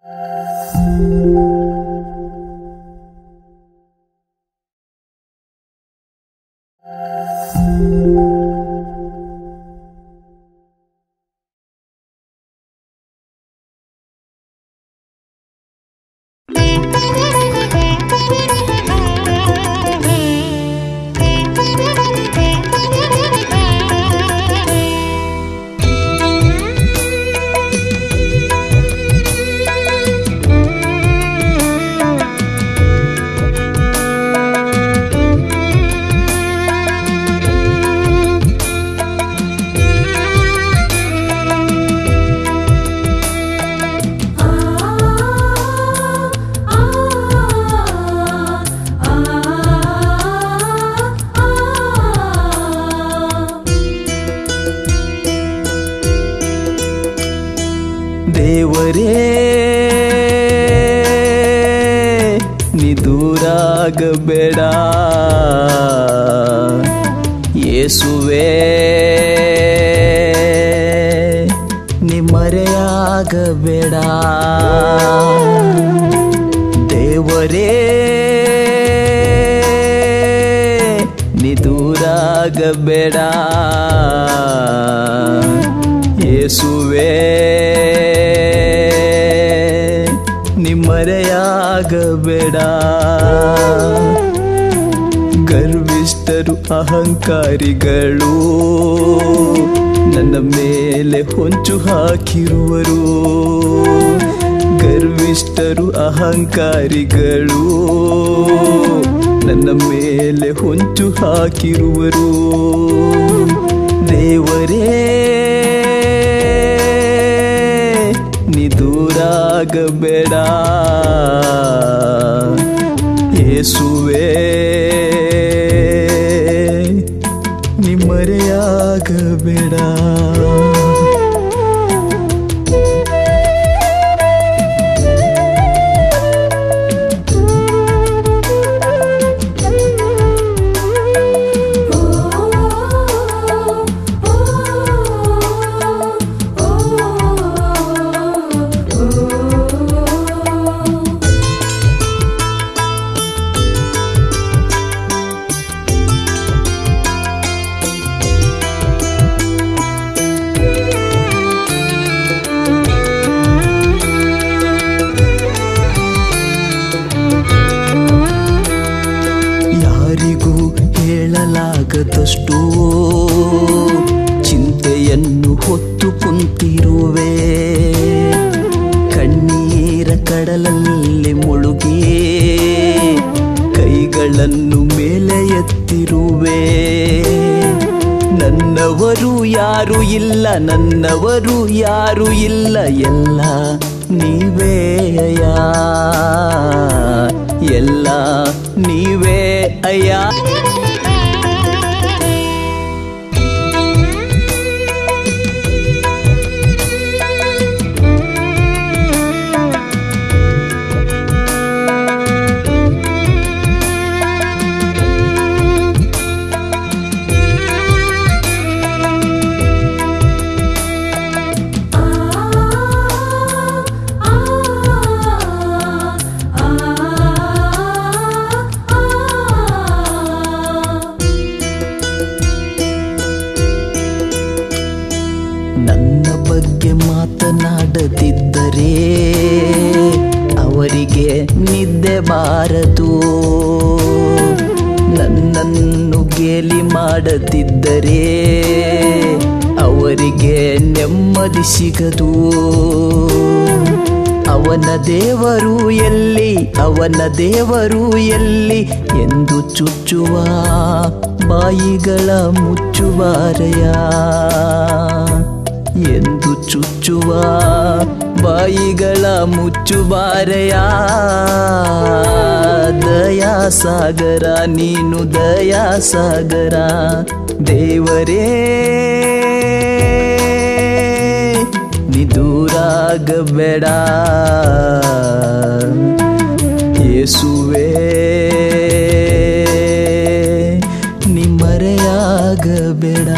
ದೇವರೇ ನೀ ದೂರಾಗಬೇಡ ಯೇಸುವೆ ನೀ ಮರೆಯಾಗಬೇಡ ದೇವರೇ ನೀ ದೂರಾಗಬೇಡ ಯೇಸುವೆ ನಿಮ್ಮರೆಯಾಗಬೇಡ ಗರ್ವಿಷ್ಠರು ಅಹಂಕಾರಿಗಳು ನನ್ನ ಮೇಲೆ ಹೊಂಚು ಹಾಕಿರುವರು ಗರ್ವಿಷ್ಠರು ಅಹಂಕಾರಿಗಳು ನನ್ನ ಮೇಲೆ ಹೊಂಚು ಹಾಕಿರುವರು ದೇವರೇ ನೀ ದೂರಾಗಬೇಡ ಯೇಸುವೆ ನೀ ಮರೆಯಾಗಬೇಡ ಯಾರಿಗೂ ಹೇಳಲಾಗದಷ್ಟು ಚಿಂತೆಯನ್ನು ಹೊತ್ತು ಕುಂತಿರುವೆ ಕಣ್ಣೀರ ಕಡಲಲ್ಲಿ ಮುಳುಗಿ ಕೈಗಳನ್ನು ಮೇಲೆ ಎತ್ತಿರುವೆ ನನ್ನವರು ಯಾರು ಇಲ್ಲ ನನ್ನವರು ಯಾರು ಇಲ್ಲ ಎಲ್ಲ ನೀವೇ ಅಯ್ಯ ಎಲ್ಲ ನೀವೇ ಅಯ್ಯ ನನ್ನ ಬಗ್ಗೆ ಮಾತನಾಡದಿದ್ದರೆ ಅವರಿಗೆ ನಿದ್ದೆ ಬಾರದು ನನ್ನನ್ನು ಗೇಲಿ ಮಾಡದಿದ್ದರೆ ಅವರಿಗೆ ನೆಮ್ಮದಿ ಸಿಗದು ಅವನ ದೇವರು ಎಲ್ಲಿ ಅವನ ದೇವರು ಎಲ್ಲಿ ಎಂದು ಚುಚ್ಚುವ ಬಾಯಿಗಳ ಮುಚ್ಚುವಾರೆಯ ಎಂದು ಚುಚ್ಚುವ ಬಾಯಿಗಳ ಮುಚ್ಚುಬಾರೆಯ ದಯಾ ಸಾಗರ ನೀನು ದಯಾ ಸಾಗರ ದೇವರೇ ನೀ ದೂರಾಗಬೇಡ ಯೇಸುವೆ ನೀ ಮರೆಯಾಗಬೇಡ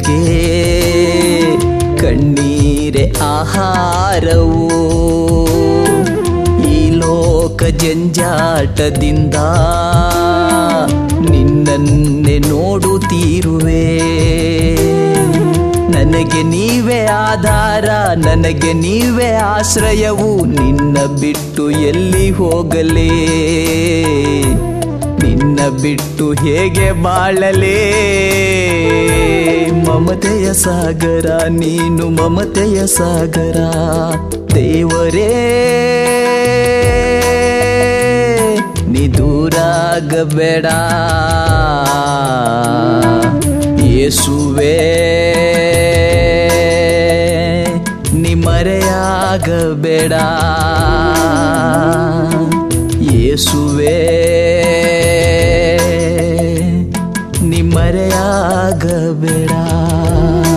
ನನಗೆ ಕಣ್ಣೀರೆ ಆಹಾರವು ಈ ಲೋಕ ಜಂಜಾಟದಿಂದ ನಿನ್ನನ್ನೇ ನೋಡುತ್ತೀರುವೆ ನನಗೆ ನೀವೇ ಆಧಾರ ನನಗೆ ನೀವೇ ಆಶ್ರಯವು ನಿನ್ನ ಬಿಟ್ಟು ಎಲ್ಲಿ ಹೋಗಲೇ ನಿನ್ನ ಬಿಟ್ಟು ಹೇಗೆ ಬಾಳಲೇ ಮಮತೆಯ ಸಾಗರ ನೀನು ಮಮತೆಯ ಸಾಗರ ದೇವರೇ ನೀ ದೂರಾಗಬೇಡ ಯೇಸುವೇ ನೀ ಮರೆಯಾಗಬೇಡ ಯೇಸುವೇ ನೀ ಮರೆಯಾಗಬೇಡ